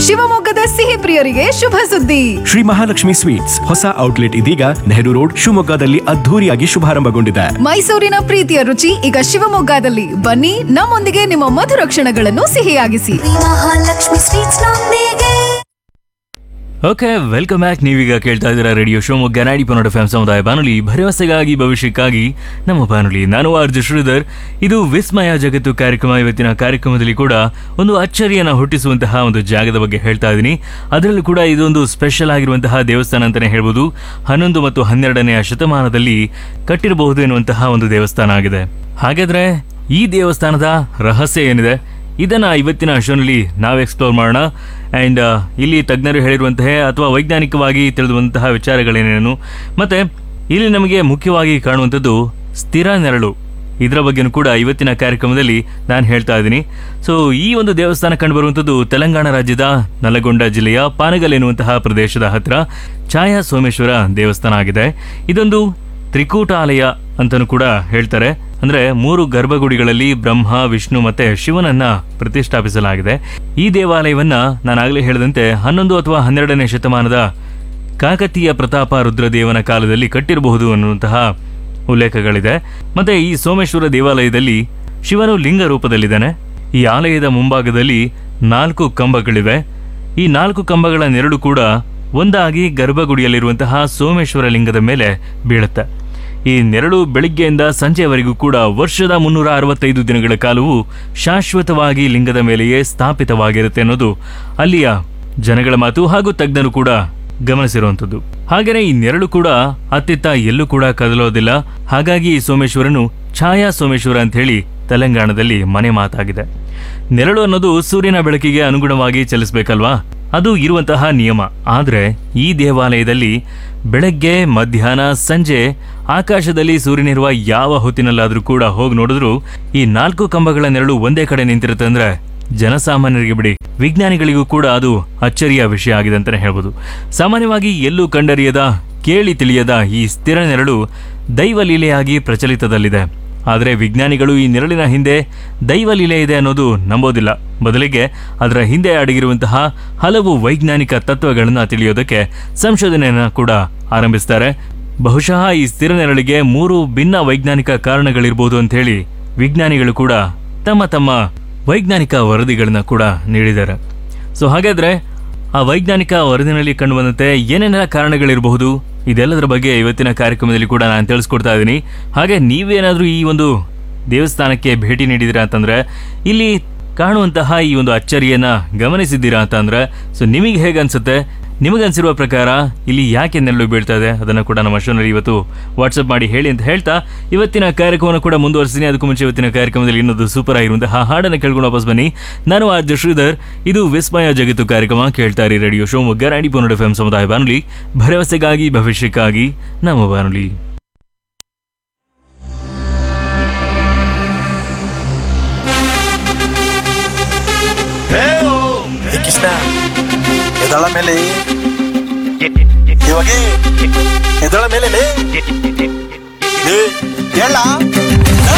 ಶಿವಮೊಗ್ಗದ ಸಿಹಿ ಪ್ರಿಯರಿಗೆ ಶುಭ ಸುದ್ದಿ ಶ್ರೀ ಮಹಾಲಕ್ಷ್ಮಿ ಸ್ವೀಟ್ಸ್ ಹೊಸ ಔಟ್ಲೆಟ್ ಇದೀಗ ನೆಹರು ರೋಡ್ ಶಿವಮೊಗ್ಗದಲ್ಲಿ ಅದ್ಧೂರಿಯಾಗಿ ಶುಭಾರಂಭಗೊಂಡಿದೆ ಮೈಸೂರಿನ ಪ್ರೀತಿಯ ರುಚಿ ಈಗ ಶಿವಮೊಗ್ಗದಲ್ಲಿ ಬನ್ನಿ ನಮ್ಮೊಂದಿಗೆ ನಿಮ್ಮ ಮಧುರ ಕ್ಷಣಗಳನ್ನು ಸಿಹಿಯಾಗಿಸಿ ಮಹಾಲಕ್ಷ್ಮಿ ಸ್ವೀಟ್ಸ್ ನೊಂದಿಗೆ ಓಕೆ ವೆಲ್ಕಮ್ ಬ್ಯಾಕ್ ನೀವೀಗ ಕೇಳ್ತಾ ಇದ್ದೀರಾ ರೇಡಿಯೋ ಶಿವಮೊಗ್ಗ ನಾಡಿ ಪನ್ನಡ ಫ್ಯಾಮ್ ಸಮುದಾಯ ಬಾನುಲಿ ಭರವಸೆಗಾಗಿ ಭವಿಷ್ಯಕ್ಕಾಗಿ ನಮ್ಮ ಬಾನುಲಿ ನಾನು ಆರ್ಜ ಶ್ರೀಧರ್ ಇದು ವಿಸ್ಮಯ ಜಗತ್ತು ಕಾರ್ಯಕ್ರಮ ಇವತ್ತಿನ ಕಾರ್ಯಕ್ರಮದಲ್ಲಿ ಕೂಡ ಒಂದು ಅಚ್ಚರಿಯನ್ನು ಹುಟ್ಟಿಸುವಂತಹ ಒಂದು ಜಾಗದ ಬಗ್ಗೆ ಹೇಳ್ತಾ ಇದ್ದೀನಿ ಅದರಲ್ಲೂ ಕೂಡ ಇದೊಂದು ಸ್ಪೆಷಲ್ ಆಗಿರುವಂತಹ ದೇವಸ್ಥಾನ ಅಂತಾನೆ ಹೇಳ್ಬೋದು ಹನ್ನೊಂದು ಮತ್ತು ಹನ್ನೆರಡನೆಯ ಶತಮಾನದಲ್ಲಿ ಕಟ್ಟಿರಬಹುದು ಎನ್ನುವಂತಹ ಒಂದು ದೇವಸ್ಥಾನ ಆಗಿದೆ ಹಾಗಾದ್ರೆ ಈ ದೇವಸ್ಥಾನದ ರಹಸ್ಯ ಏನಿದೆ ಇದನ್ನ ಇವತ್ತಿನ ಶೋನಲ್ಲಿ ನಾವು ಎಕ್ಸ್ಪ್ಲೋರ್ ಮಾಡೋಣ ಆ್ಯಂಡ್ ಇಲ್ಲಿ ತಜ್ಞರು ಹೇಳಿರುವಂತಹ ಅಥವಾ ವೈಜ್ಞಾನಿಕವಾಗಿ ತಿಳಿದುವಂತಹ ವಿಚಾರಗಳೇನೇನು ಮತ್ತೆ ಇಲ್ಲಿ ನಮಗೆ ಮುಖ್ಯವಾಗಿ ಕಾಣುವಂಥದ್ದು ಸ್ಥಿರ ನೆರಳು ಇದರ ಬಗ್ಗೆನೂ ಕೂಡ ಇವತ್ತಿನ ಕಾರ್ಯಕ್ರಮದಲ್ಲಿ ನಾನು ಹೇಳ್ತಾ ಇದ್ದೀನಿ ಸೊ ಈ ಒಂದು ದೇವಸ್ಥಾನ ಕಂಡುಬರುವಂಥದ್ದು ತೆಲಂಗಾಣ ರಾಜ್ಯದ ನಲಗೊಂಡ ಜಿಲ್ಲೆಯ ಪಾನಗಲ್ ಎನ್ನುವಂತಹ ಪ್ರದೇಶದ ಹತ್ರ ಛಾಯಾ ಸೋಮೇಶ್ವರ ದೇವಸ್ಥಾನ ಆಗಿದೆ ಇದೊಂದು ತ್ರಿಕೂಟಾಲಯ ಅಂತಲೂ ಕೂಡ ಹೇಳ್ತಾರೆ ಅಂದ್ರೆ ಮೂರು ಗರ್ಭಗುಡಿಗಳಲ್ಲಿ ಬ್ರಹ್ಮ ವಿಷ್ಣು ಮತ್ತೆ ಶಿವನನ್ನ ಪ್ರತಿಷ್ಠಾಪಿಸಲಾಗಿದೆ ಈ ದೇವಾಲಯವನ್ನ ನಾನಾಗಲೇ ಹೇಳಿದಂತೆ ಹನ್ನೊಂದು ಅಥವಾ ಹನ್ನೆರಡನೇ ಶತಮಾನದ ಕಾಕತೀಯ ಪ್ರತಾಪ ರುದ್ರದೇವನ ಕಾಲದಲ್ಲಿ ಕಟ್ಟಿರಬಹುದು ಅನ್ನುವಂತಹ ಉಲ್ಲೇಖಗಳಿದೆ ಮತ್ತೆ ಈ ಸೋಮೇಶ್ವರ ದೇವಾಲಯದಲ್ಲಿ ಶಿವನು ಲಿಂಗ ರೂಪದಲ್ಲಿದ್ದಾನೆ ಈ ಆಲಯದ ಮುಂಭಾಗದಲ್ಲಿ ನಾಲ್ಕು ಕಂಬಗಳಿವೆ ಈ ನಾಲ್ಕು ಕಂಬಗಳ ನೆರಳು ಕೂಡ ಒಂದಾಗಿ ಗರ್ಭಗುಡಿಯಲ್ಲಿರುವಂತಹ ಸೋಮೇಶ್ವರ ಲಿಂಗದ ಮೇಲೆ ಬೀಳುತ್ತೆ ಈ ನೆರಳು ಬೆಳಿಗ್ಗೆಯಿಂದ ಸಂಜೆಯವರೆಗೂ ಕೂಡ ವರ್ಷದ ಮುನ್ನೂರ ಅರವತ್ತೈದು ದಿನಗಳ ಕಾಲವು ಶಾಶ್ವತವಾಗಿ ಲಿಂಗದ ಮೇಲೆಯೇ ಸ್ಥಾಪಿತವಾಗಿರುತ್ತೆ ಅನ್ನೋದು ಅಲ್ಲಿಯ ಜನಗಳ ಮಾತು ಹಾಗೂ ತಜ್ಞರು ಕೂಡ ಗಮನಿಸಿರುವಂಥದ್ದು ಹಾಗೆಯೇ ಈ ನೆರಳು ಕೂಡ ಅತ್ತಿತ್ತ ಎಲ್ಲೂ ಕೂಡ ಕದಲೋದಿಲ್ಲ ಹಾಗಾಗಿ ಈ ಸೋಮೇಶ್ವರನು ಛಾಯಾ ಸೋಮೇಶ್ವರ ಅಂತ ಹೇಳಿ ತೆಲಂಗಾಣದಲ್ಲಿ ಮನೆ ಮಾತಾಗಿದೆ ನೆರಳು ಅನ್ನೋದು ಸೂರ್ಯನ ಬೆಳಕಿಗೆ ಅನುಗುಣವಾಗಿ ಚಲಿಸಬೇಕಲ್ವಾ ಅದು ಇರುವಂತಹ ನಿಯಮ ಆದ್ರೆ ಈ ದೇವಾಲಯದಲ್ಲಿ ಬೆಳಗ್ಗೆ ಮಧ್ಯಾಹ್ನ ಸಂಜೆ ಆಕಾಶದಲ್ಲಿ ಸೂರ್ಯನಿರುವ ಯಾವ ಹೊತ್ತಿನಲ್ಲಾದ್ರೂ ಕೂಡ ಹೋಗಿ ನೋಡಿದ್ರು ಈ ನಾಲ್ಕು ಕಂಬಗಳ ನೆರಳು ಒಂದೇ ಕಡೆ ನಿಂತಿರುತ್ತೆ ಅಂದ್ರೆ ಜನಸಾಮಾನ್ಯರಿಗೆ ಬಿಡಿ ವಿಜ್ಞಾನಿಗಳಿಗೂ ಕೂಡ ಅದು ಅಚ್ಚರಿಯ ವಿಷಯ ಆಗಿದೆ ಅಂತಾನೆ ಹೇಳ್ಬೋದು ಸಾಮಾನ್ಯವಾಗಿ ಎಲ್ಲೂ ಕಂಡರಿಯದ ಕೇಳಿ ತಿಳಿಯದ ಈ ಸ್ಥಿರ ನೆರಳು ದೈವಲೀಲೆಯಾಗಿ ಪ್ರಚಲಿತದಲ್ಲಿದೆ ಆದರೆ ವಿಜ್ಞಾನಿಗಳು ಈ ನೆರಳಿನ ಹಿಂದೆ ದೈವಲೀಲೆ ಇದೆ ಅನ್ನೋದು ನಂಬೋದಿಲ್ಲ ಬದಲಿಗೆ ಅದರ ಹಿಂದೆ ಅಡಗಿರುವಂತಹ ಹಲವು ವೈಜ್ಞಾನಿಕ ತತ್ವಗಳನ್ನು ತಿಳಿಯೋದಕ್ಕೆ ಸಂಶೋಧನೆಯನ್ನು ಕೂಡ ಆರಂಭಿಸ್ತಾರೆ ಬಹುಶಃ ಈ ಸ್ಥಿರ ನೆರಳಿಗೆ ಮೂರು ಭಿನ್ನ ವೈಜ್ಞಾನಿಕ ಕಾರಣಗಳಿರ್ಬೋದು ಅಂತ ಹೇಳಿ ವಿಜ್ಞಾನಿಗಳು ಕೂಡ ತಮ್ಮ ತಮ್ಮ ವೈಜ್ಞಾನಿಕ ವರದಿಗಳನ್ನ ಕೂಡ ನೀಡಿದ್ದಾರೆ ಸೊ ಹಾಗಾದ್ರೆ ಆ ವೈಜ್ಞಾನಿಕ ವರದಿನಲ್ಲಿ ಕಂಡುಬಂದಂತೆ ಏನೇನೆಲ್ಲ ಕಾರಣಗಳಿರಬಹುದು ಇದೆಲ್ಲದರ ಬಗ್ಗೆ ಇವತ್ತಿನ ಕಾರ್ಯಕ್ರಮದಲ್ಲಿ ಕೂಡ ನಾನು ತಿಳಿಸ್ಕೊಡ್ತಾ ಇದ್ದೀನಿ ಹಾಗೆ ನೀವೇನಾದರೂ ಈ ಒಂದು ದೇವಸ್ಥಾನಕ್ಕೆ ಭೇಟಿ ನೀಡಿದ್ದೀರಾ ಅಂತಂದ್ರೆ ಇಲ್ಲಿ ಕಾಣುವಂತಹ ಈ ಒಂದು ಅಚ್ಚರಿಯನ್ನ ಗಮನಿಸಿದ್ದೀರಾ ಅಂತಂದ್ರೆ ಸೊ ನಿಮಗೆ ಹೇಗೆ ಅನ್ಸುತ್ತೆ ನಿಮಗನ್ಸಿರುವ ಪ್ರಕಾರ ಇಲ್ಲಿ ಯಾಕೆ ನೆರಳು ಬೀಳ್ತಾ ಇದೆ ಅದನ್ನು ಕೂಡ ನಮ್ಮ ಶೋನಲ್ಲಿ ಇವತ್ತು ವಾಟ್ಸಪ್ ಮಾಡಿ ಹೇಳಿ ಅಂತ ಹೇಳ್ತಾ ಇವತ್ತಿನ ಕಾರ್ಯಕ್ರಮವನ್ನು ಕೂಡ ಮುಂದುವರಿಸ್ತೀನಿ ಅದಕ್ಕೂ ಮುಂಚೆ ಇವತ್ತಿನ ಕಾರ್ಯಕ್ರಮದಲ್ಲಿ ಇನ್ನೊಂದು ಸೂಪರ್ ಆಗಿರುವಂತಹ ಹಾಡನ್ನು ಕೇಳ್ಕೊಂಡು ವಾಪಸ್ ಬನ್ನಿ ನಾನು ಆರ್ ಜೆ ಶ್ರೀಧರ್ ಇದು ವಿಸ್ಮಯ ಜಗತ್ತು ಕಾರ್ಯಕ್ರಮ ಕೇಳ್ತಾ ಇರಿ ರೇಡಿಯೋ ಶಿವಮೊಗ್ಗ ರಾಣಿ ಪೋನಡ್ ಎಫ್ ಸಮುದಾಯ ಬಾನುಲಿ ಭರವಸೆಗಾಗಿ ಭವಿಷ್ಯಕ್ಕಾಗಿ ನಮ್ಮ ಬಾನುಲಿ ಹೇ ಕೃಷ್ಣ ಎದಳ ಮೇಲೆ ಇವಾಗ ಎದಳ ಮೇಲೆ ಲೇ. ಏ, ಹೇಳ